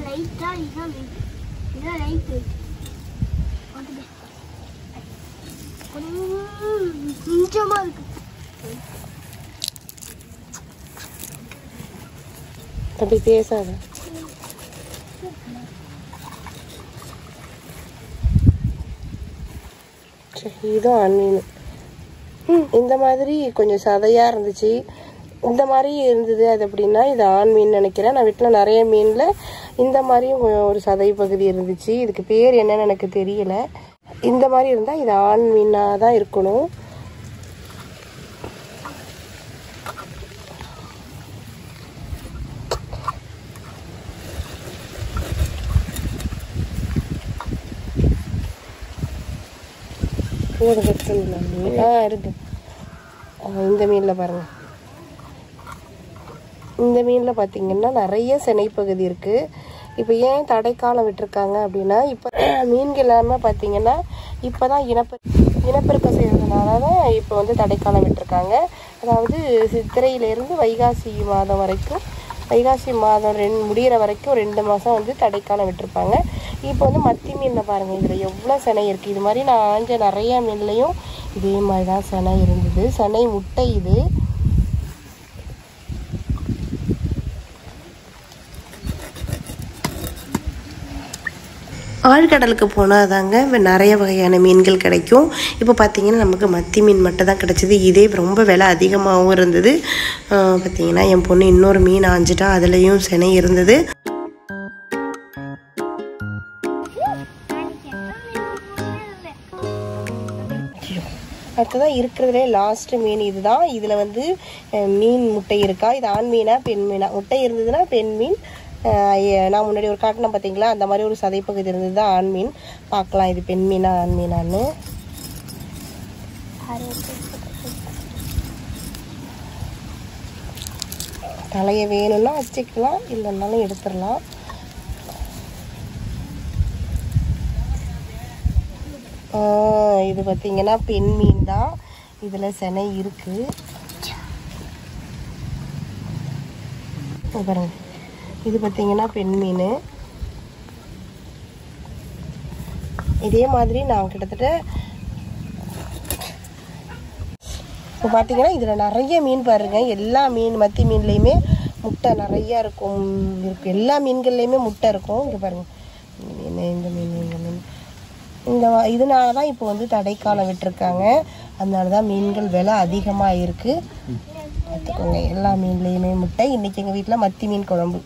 லைட்டா இதான் வெயிட் இதான் லைட் வெயிட் கொஞ்சமா இருக்கு அப்படி பேசாத சரி, இதுவும் ஆன்மீன் ம் இந்த மாதிரி கொஞ்சம் சதையாக இருந்துச்சு இந்த மாதிரி இருந்தது அது அப்படின்னா இது ஆண் மீன் நினைக்கிறேன் நான் வீட்டில் நிறைய மீனில் இந்த மாதிரியும் கொஞ்சம் ஒரு சதை பகுதி இருந்துச்சு இதுக்கு பேர் என்னன்னு எனக்கு தெரியல இந்த மாதிரி இருந்தால் இது ஆண் மீனாக தான் இருக்கணும் ஒரு வெட்டுல மீன் ஆ இருக்கு ஆ, இந்த மீனில் பாருங்க இந்த மீனில் பார்த்தீங்கன்னா நிறைய சினைப்பகுதி இருக்குது இப்போ ஏன் தடைக்காலம் விட்டுருக்காங்க அப்படின்னா இப்போ மீன்கள் எல்லாமே பார்த்தீங்கன்னா இப்போ தான் இனப்பெ இனப்பெருக்கம் செய்கிறதுனால தான் இப்போ வந்து தடைக்காலம் விட்டுருக்காங்க அதாவது சித்திரையிலேருந்து வைகாசி மாதம் வரைக்கும் வைகாசி மாதம் ரெண்டு முடிகிற வரைக்கும் ரெண்டு மாதம் வந்து தடைக்காலம் விட்டுருப்பாங்க இப்போ வந்து மத்தி மீனில் பாருங்கள் இதில் எவ்வளோ சினை இருக்குது இது மாதிரி நான் ஆஞ்ச நிறைய மீன்லேயும் இதே மாதிரி தான் சினை இருந்தது சினை முட்டை இது ஆழ்கடலுக்கு போனால் தாங்க நிறைய வகையான மீன்கள் கிடைக்கும் இப்போ பார்த்தீங்கன்னா நமக்கு மத்தி மீன் மட்டும் தான் கிடச்சிது இதே ரொம்ப விலை அதிகமாகவும் இருந்தது ஆஹ் பார்த்தீங்கன்னா என் பொண்ணு இன்னொரு மீன் ஆஞ்சிட்டா அதுலேயும் சினை இருந்தது அடுத்ததான் இருக்கிறதுலே லாஸ்ட் மீன் இதுதான் இதில் வந்து அஹ், மீன் முட்டை இருக்கா இது ஆண் மீனா பெண் மீனா முட்டை இருந்ததுன்னா பெண் மீன் அஹ், எ- நான் முன்னாடி ஒரு காட்டினேன் பார்த்தீங்களா அந்த மாதிரி ஒரு சதைப்பகுதி இருந்தது தான் ஆண் மீன் பார்க்கலாம் இது பெண் மீனா ஆண் மீனான்னு தலையை வேணும்னா வச்சுக்கலாம் இல்லைன்னாலும் எடுத்துடலாம் ஆ, இது பார்த்தீங்கன்னா பெண் மீன் தான் இதில் செனை இருக்கு இங்க பாருங்க இது பார்த்தீங்கன்னா பெண் மீன் இதே மாதிரி நான் கிட்டத்தட்ட இப்போ பார்த்தீங்கன்னா இதில் நிறைய மீன் பாருங்க எல்லா மீன் மத்தி மீன்லேயுமே முட்டை நிறைய இருக்கும் இருக்கு எல்லா மீன்கள்லேயுமே முட்டை இருக்கும் இங்கே பாருங்க இந்த மீன் இந்த மீன் இந்த மீன் இந்த வ- இதனால தான் இப்போ வந்து தடைக்காலம் விட்டுருக்காங்க அதனால தான் மீன்கள் விலை அதிகமாக இருக்குது பார்த்துக்கோங்க எல்லா மீன்லேயுமே முட்டை இன்றைக்கி எங்கள் வீட்டில் மத்தி மீன் குழம்பு